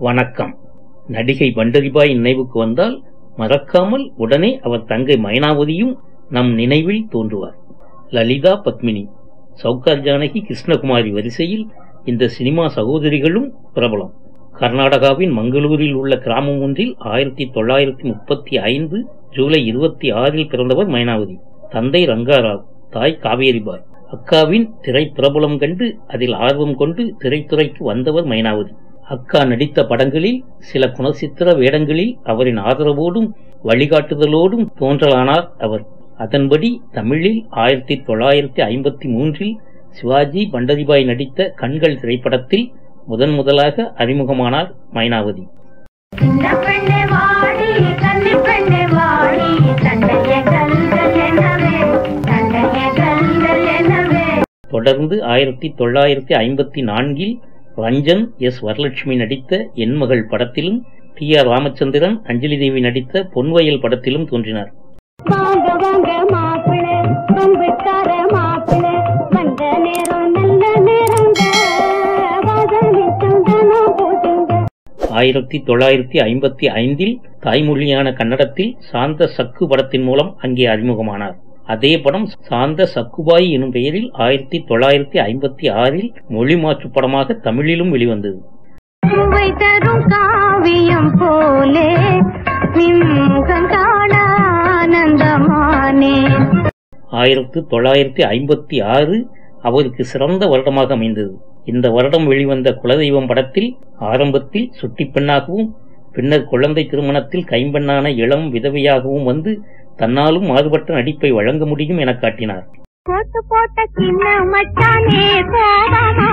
வணக்கம் நடிகை பண்டரிபாய் நினைவுக்கு வந்தால் மறக்காமல் உடனே அவர் தங்கை மைனாவதியும் நம் நினைவில் தோன்றுவார் லலிதா பத்மினி சௌகார் ஜானகி கிருஷ்ணகுமாரி வரிசையில் இந்த சினிமா சகோதரிகளும் பிரபலம் கர்நாடகாவின் மங்களூரில் உள்ள கிராமம் ஒன்றில் ஆயிரத்தி தொள்ளாயிரத்தி முப்பத்தி ஐந்து ஜூலை இருபத்தி ஆறில் பிறந்தவர் மைனாவதி தந்தை ரங்காராவ் தாய் காவேரிபாய் அக்காவின் திரை பிரபலம் கண்டு அதில் ஆர்வம் கொண்டு திரைத்துறைக்கு வந்தவர் மைனாவதி அக்கா நடித்த படங்களில் சில குணசித்திர வேடங்களில் அவரின் ஆதரவோடும் வழிகாட்டுதலோடும் தோன்றலானார் அவர் அதன்படி தமிழில் ஆயிரத்தி தொள்ளாயிரத்தி ஐம்பத்தி மூன்றில் சிவாஜி பண்டரிபாய் நடித்த கண்கள் திரைப்படத்தில் முதன் முதலாக அறிமுகமானார் மைனாவதி சின்ன பெண்ணே வாடி கன்னி பெண்ணே வாடி தந்தைய கல்கள் எனவே தந்தைய கல்கள் எனவே தொடர்ந்து ஆயிரத்தி தொள்ளாயிரத்தி ஐம்பத்தி நான்கில் ரஞ்சன் எஸ் வரலட்சுமி நடித்த என் மகள் படத்திலும் டி ஆர் ராமச்சந்திரன் அஞ்சலி தேவி நடித்த பொன்வயல் படத்திலும் தோன்றினார் வாங்க வாங்க மாப்பிள கொம்புக்கார மாப்பிள வந்த நேரம் நல்ல நேரங்க வாசனை சந்தனம் போட்டுங்க ஆயிரத்தி தொள்ளாயிரத்தி ஐம்பத்தி ஐந்தில் தாய்மொழியான கன்னடத்தில் சாந்த சக்கு படத்தின் மூலம் அங்கே அறிமுகமானார் அதே படம் சாந்த சக்குபாய் எனும் பெயரில் ஆயிரத்தி தொள்ளாயிரத்தி ஐம்பத்தி ஆறில் மொழி மாற்று படமாக தமிழிலும் வெளிவந்தது சுவை தரும் காவியம் போலே நின்முகம் காண ஆனந்தமானே ஆயிரத்து தொள்ளாயிரத்தி ஐம்பத்தி ஆறு அவருக்கு சிறந்த வருடமாக அமைந்தது இந்த வருடம் வெளிவந்த குலதெய்வம் படத்தில் ஆரம்பத்தில் சுட்டிப் பெண்ணாகவும் பின்னர் குழந்தை திருமணத்தில் கைம்பெண்ணான இளம் விதவையாகவும் வந்து தன்னாலும் மாறுபட்ட நடிப்பை வழங்க முடியும் என காட்டினார் போட்டு போட்ட சின்ன மச்சானே கோபமா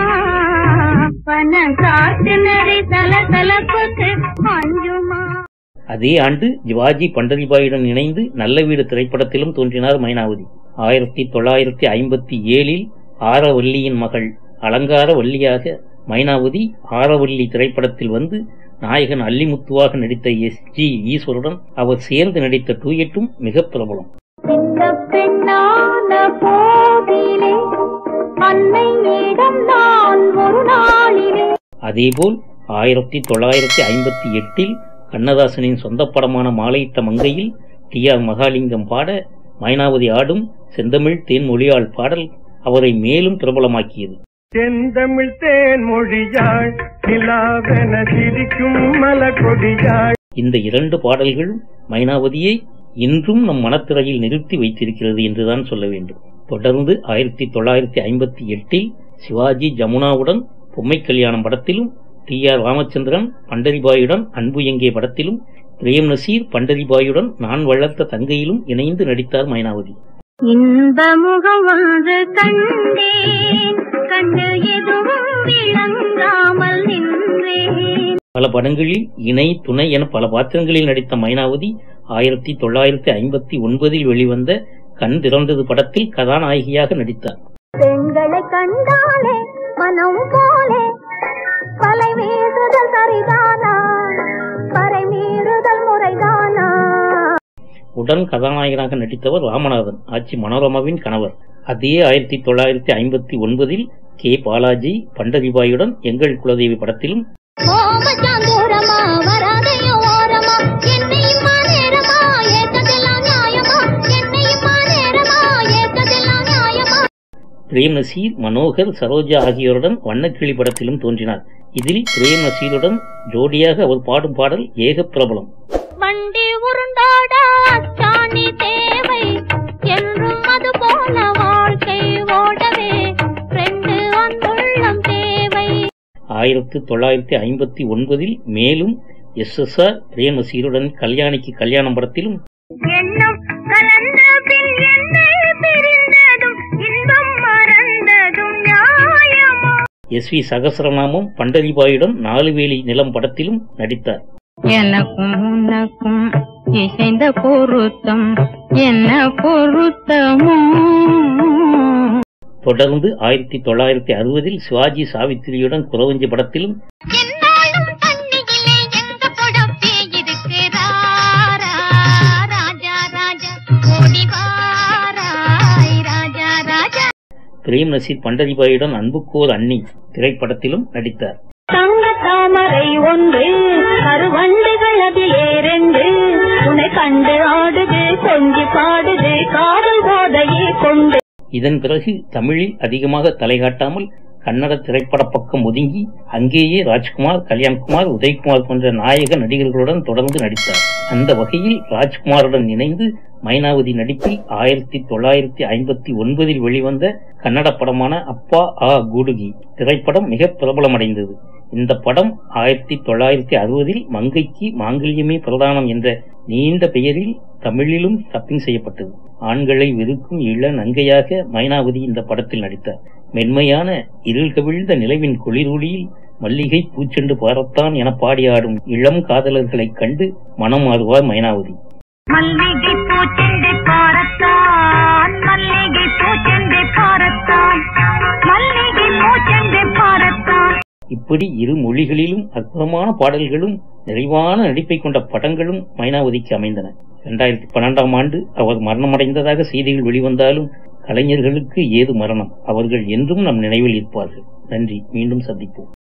பண காட்டு நெறி தல தலப்புக்கு அஞ்சுமா அதே ஆண்டு சிவாஜி பண்டரிபாயுடன் இணைந்து நல்ல வீடு திரைப்படத்திலும் தோன்றினார் மைனாவதி ஆயிரத்தி தொள்ளாயிரத்தி ஐம்பத்தி ஏழில் ஆரவல்லியின் மகள் அலங்கார வள்ளியாக மைனாவதி ஆரவல்லி திரைப்படத்தில் வந்து நாயகன் அல்லிமுத்துவாக நடித்த எஸ் ஜி ஈஸ்வருடன் அவர் சேர்ந்து நடித்த டூயட்டும் மிக பிரபலம் சின்ன பெண்ணான போதிலே அன்னையிடம் நான் ஒரு நாளிலே அதேபோல் ஆயிரத்தி தொள்ளாயிரத்தி ஐம்பத்தி எட்டில் கண்ணதாசனின் சொந்த படமான மாலையிட்ட மங்கையில் டி ஆர் மகாலிங்கம் பாட மைனாவதி ஆடும் செந்தமிழ் தேன்மொழியாள் பாடல் அவரை மேலும் பிரபலமாக்கியது செந்தமிழ் தேன் மொழியாள் நிலாவென சிரிக்கும் மலக்கொடியாள் இந்த இரண்டு பாடல்களும் மைனாவதியை இன்றும் நம் மனத்திரையில் நிறுத்தி வைத்திருக்கிறது என்றுதான் சொல்ல வேண்டும் தொடர்ந்து ஆயிரத்தி தொள்ளாயிரத்தி ஐம்பத்தி எட்டில் சிவாஜி ஜமுனாவுடன் பொம்மை கல்யாணம் படத்திலும் டி ஆர் ராமச்சந்திரன் பண்டரிபாயுடன் அன்பு எங்கே படத்திலும் பிரேம் நசீர் பண்டரிபாயுடன் நான் வளர்த்த தங்கையிலும் இணைந்து நடித்தார் மைனாவதி இன்ப முகம் ஒன்று கண்டேன் கண்டு எதுவும் விளங்காமல் நின்றேன் பல படங்களில் இணை துணை என பல பாத்திரங்களில் நடித்த மைனாவதி ஆயிரத்தி தொள்ளாயிரத்தி ஐம்பத்தி ஒன்பதில் வெளிவந்த கண் திறந்தது படத்தில் கதாநாயகியாக நடித்தார் பெண்களை கண்டாலே மனம் போலே பலை மீறுதல் சரிதானா பறை மீறுதல் முறைதானா உடன் கதாநாயகனாக நடித்தவர் ராமநாதன் ஆட்சி மனோரமாவின் கணவர் அதே ஆயிரத்தி தொள்ளாயிரத்தி ஐம்பத்தி ஒன்பதில் கே பாலாஜி பண்டரிபாயுடன் எங்கள் குலதேவி படத்திலும் ஓமச்சாந்தூரமா வராதையோ ஓரமா என்னையுமா நேரமா ஏற்றதெல்லாம் நியாயமா என்னையுமா நேரமா ஏற்றதெல்லாம் நியாயமா பிரேம் நசீர் மனோகர் சரோஜா ஆகியோருடன் வண்ணக்கிளி படத்திலும் தோன்றினார் இதில் பிரேம் நசீருடன் ஜோடியாக அவர் பாடும் பாடல் ஏக பிரபலம் வண்டி உருண்டாட அச்சாணி தேவை என்றும் அது போல வாழ்க்கை ஓடவே ரெண்டு அன்புள்ளம் தேவை ஆயிரத்து தொள்ளாயிரத்தி ஐம்பத்தி ஒன்பதில் மேலும் எஸ் எஸ் ஆர் பிரேம் நசீருடன் கல்யாணிக்கு கல்யாணம் படத்திலும் எண்ணம் கலந்த பின் என்னை பிரிந்ததும் இன்பம் மறந்ததும் நியாயமா எஸ் வி சகசரநாமம் பண்டரிபாயுடன் நாலுவேலி நிலம் படத்திலும் நடித்தார் எனக்கும் உனக்கும் இசைந்த பொருத்தம் என்ன பொருத்தமோ தொடர்ந்து ஆயிரத்தி தொள்ளாயிரத்தி அறுபதில் சிவாஜி சாவித்திரியுடன் குறவஞ்சி படத்திலும் என்னாலும் தண்ணியிலே எந்த புடப்பே இருக்கு ராரா ராஜா ராஜா ஓடி வாராய் ராஜா ராஜா பிரேம் நசீர் பண்டரிபாயுடன் அன்புக்கோர் அண்ணி திரைப்படத்திலும் நடித்தார் தங்கத்தால் தாமரை ஒன்று கருவண்டுகள் அதிலே ரெண்டு உன்னை கண்டு ஆடுது கொஞ்சி பாடுது காதல் போதையே கொண்டு இதன் பிறகு தமிழில் அதிகமாக தலைகாட்டாமல் கன்னட திரைப்பட பக்கம் ஒதுங்கி அங்கேயே ராஜ்குமார் கல்யாண்குமார் உதயகுமார் போன்ற நாயக நடிகர்களுடன் தொடர்ந்து நடித்தார் அந்த வகையில் ராஜ்குமாருடன் இணைந்து மைனாவதி நடிப்பில் ஆயிரத்தி தொள்ளாயிரத்தி ஐம்பத்தி ஒன்பதில் வெளிவந்த கன்னட படமான அப்பா ஆ கூடுகி திரைப்படம் மிக பிரபலமடைந்தது இந்த படம் ஆயிரத்தி தொள்ளாயிரத்தி அறுபதில் மங்கைக்கு மாங்கல்யமே பிரதானம் என்ற நீண்ட பெயரில் தமிழிலும் டப்பிங் செய்யப்பட்டது ஆண்களை வெறுக்கும் இள நங்கையாக மைனாவதி இந்த படத்தில் நடித்தார் மென்மையான இருள் கவிழ்ந்த நிலவின் குளிரொளியில் மல்லிகை பூச்செண்டு பாரத்தான் என பாடியாடும் இளம் காதலர்களைக் கண்டு மனம் மாறுவார் மைனாவதி மல்லிகை பூச்செண்டு பாரத்தான் மல்லிகை பூச்செண்டு பாரத்தான் மல்லிகை பூச்செண்டு பாரத்தான் இப்படி இரு மொழிகளிலும் அற்புதமான பாடல்களும் நிறைவான நடிப்பை கொண்ட படங்களும் மைனாவதிக்கு அமைந்தன இரண்டாயிரத்தி பன்னெண்டாம் ஆண்டு அவர் மரணமடைந்ததாக செய்திகள் வெளிவந்தாலும் கலைஞர்களுக்கு ஏது மரணம் அவர்கள் என்றும் நம் நினைவில் இருப்பார்கள் நன்றி மீண்டும் சந்திப்போம்